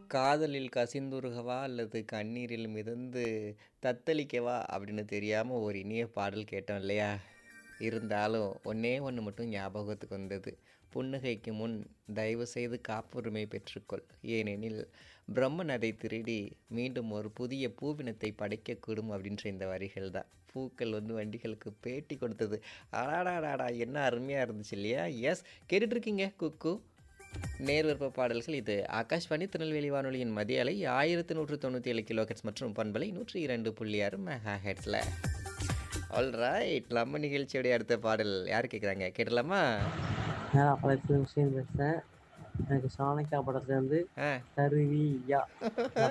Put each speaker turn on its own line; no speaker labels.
காதலில் கசிந்துருகவா அல்லது கண்ணீரில் மிதந்து தத்தளிக்கவா அப்படின்னு தெரியாமல் ஒரு இனிய பாடல் கேட்டோம் இல்லையா இருந்தாலும் ஒன்றே ஒன்று மட்டும் ஞாபகத்துக்கு வந்தது புன்னகைக்கு முன் தயவு செய்து காப்புரிமை பெற்றுக்கொள் ஏனெனில் பிரம்மன் அதை திருடி மீண்டும் ஒரு புதிய பூவினத்தை படைக்கக்கூடும் அப்படின்ற இந்த வரிகள் தான் பூக்கள் வந்து வண்டிகளுக்கு பேட்டி கொடுத்தது அடாடாடாடா என்ன அருமையாக இருந்துச்சு இல்லையா எஸ் கேட்டுட்ருக்கீங்க குக்கு நேர்விருப்ப பாடல்கள் இது ஆகாஷ்வாணி திருநெல்வேலி வானொலியின் மதிய அலை ஆயிரத்தி நூற்று தொண்ணூற்றி ஏழு கிலோஹெட்ஸ் மற்றும் பண்பலை நூற்றி இரண்டு புள்ளி ஆறு மெகா ஹெட்ஸில் ஆல்ரைட் நம்ம நிகழ்ச்சியோடைய அடுத்த பாடல் யார் கேட்குறாங்க கேட்டலாமா
நான் அப்பளத்தில் விஷயம் பேசுகிறேன் எனக்கு சாணக்கியா படத்துலேருந்து
ஆ
கருவியா